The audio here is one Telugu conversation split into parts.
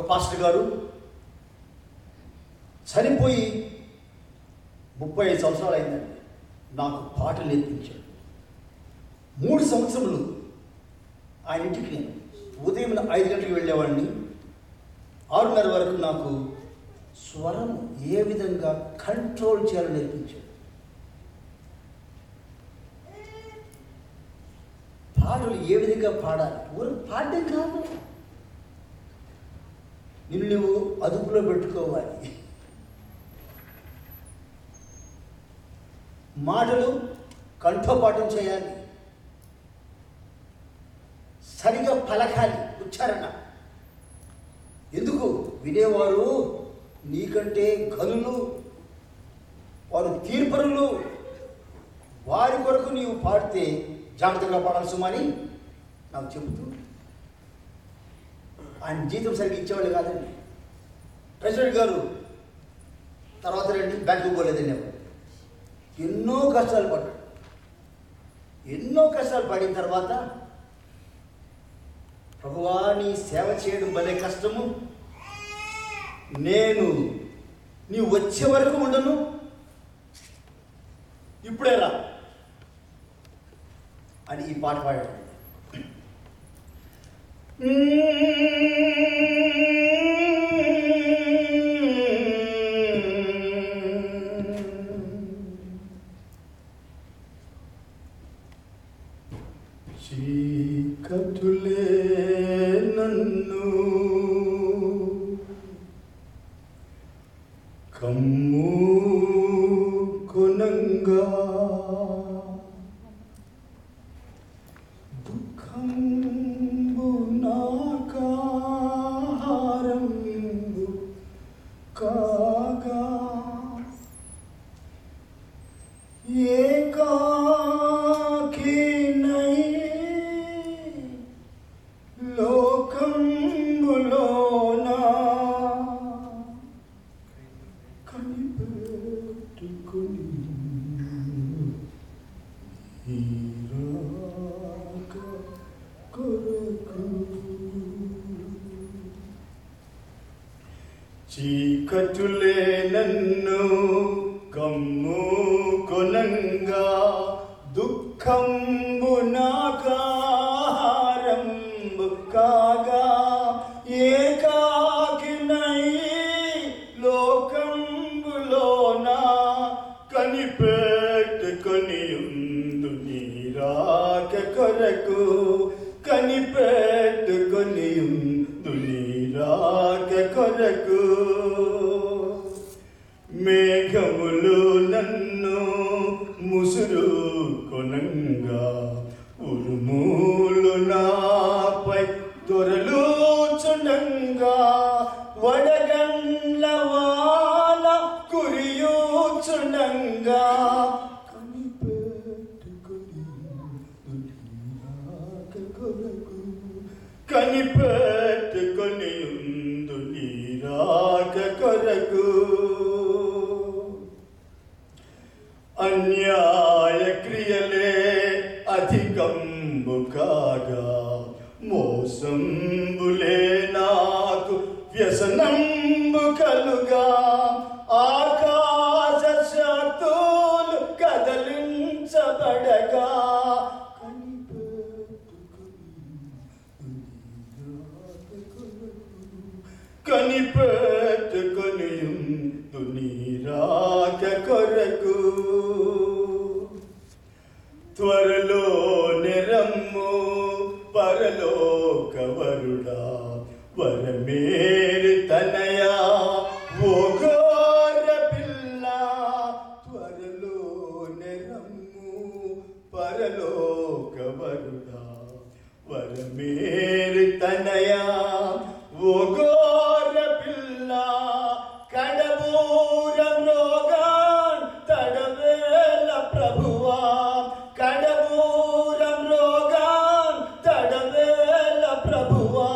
పాస్టర్ గారు చనిపోయి ముప్పై ఐదు సంవత్సరాలు అయిందండి నాకు పాటలు నేర్పించాడు మూడు సంవత్సరములు ఆయన ఇంటికి నేను ఉదయం ఐదు గంటలకు వెళ్ళేవాడిని ఆరున్నర వరకు నాకు స్వరం ఏ విధంగా కంట్రోల్ చేయాలో నేర్పించాడు పాటలు ఏ విధంగా పాడాలి ఊరు పాడడం కాదు నిన్ను నువ్వు అదుపులో పెట్టుకోవాలి మాటలు కంఠోపాఠం చేయాలి సరిగా పలకాలి ఉచ్చారణ ఎందుకు వినేవారు నీకంటే గనులు వారు తీర్పరులు వారి కొరకు నీవు పాడితే జాగ్రత్తగా పాడాలి సుమని నాకు చెబుతూ ఆయన జీతం సరిగ్గా ఇచ్చేవాళ్ళు కాదండి ప్రెసిడెంట్ గారు తర్వాత రండి బ్యాంకుకి పోలేదండి ఎవరు ఎన్నో కష్టాలు పడ్డాడు ఎన్నో కష్టాలు పడిన తర్వాత ప్రభువా నీ సేవ చేయడం భలే కష్టము నేను నీ వచ్చే వరకు ఉండను ఇప్పుడే రా అని ఈ పాట పాడాడు చీకటులే నన్ను కమ్ము కొనంగా దుఃఖంబు నాకాహారంబు కాగా ఏకాకినై లోకంబులోనా కనిపెట్టుకుని ఈ రాక కొరకు చీకటులే నన్ను కమ్ము కొనంగా దుఃఖంబు నాకారంబు కాగా ఏకాకినై లోకంబులోన కనిపెట్టుకొని ఉందు నీరాక కొరకు కనిపెట్టుకొని ఉందు నీరాక కొరకు మేఘములు నన్ను ముసురు కొనంగా ఉరుములు నాపై దొరలు చుండంగా వడగండ్ల వాన కురియుచుండంగా కనిపెట్టుకొని నీరాక కొరకు కనిపెట్టుకొని ఉందు నీరాక కొరకు అన్యాయ క్రియలే అధికంబు కాగా మోసంబులే నాకు వ్యసనంబు కలుగా ఆకాశ శక్తులు కదలించబడగా కనిపెట్టుకొని నీరాక కొరకు త్వరలో నిరమ్ము పరలోక వరుడా వరమేరి తనయా ఓ గోర పిల్ల త్వరలో నిరమ్ము పరలోక వరుడా వరమేరి తనయా ఓ గోర పిల్ల కడబూరం రోగాన్ తడవేల ప్రభువా కడబూరం రోగాన్ తడవేల ప్రభువా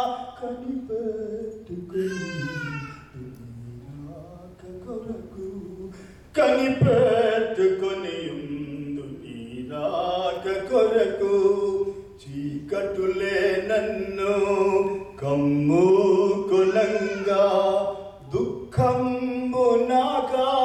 కనిపెట్టుకొని ఉందు నీరాక కొరకు చీకటులే నన్ను కమ్ము కొల దుఃఖంబు నా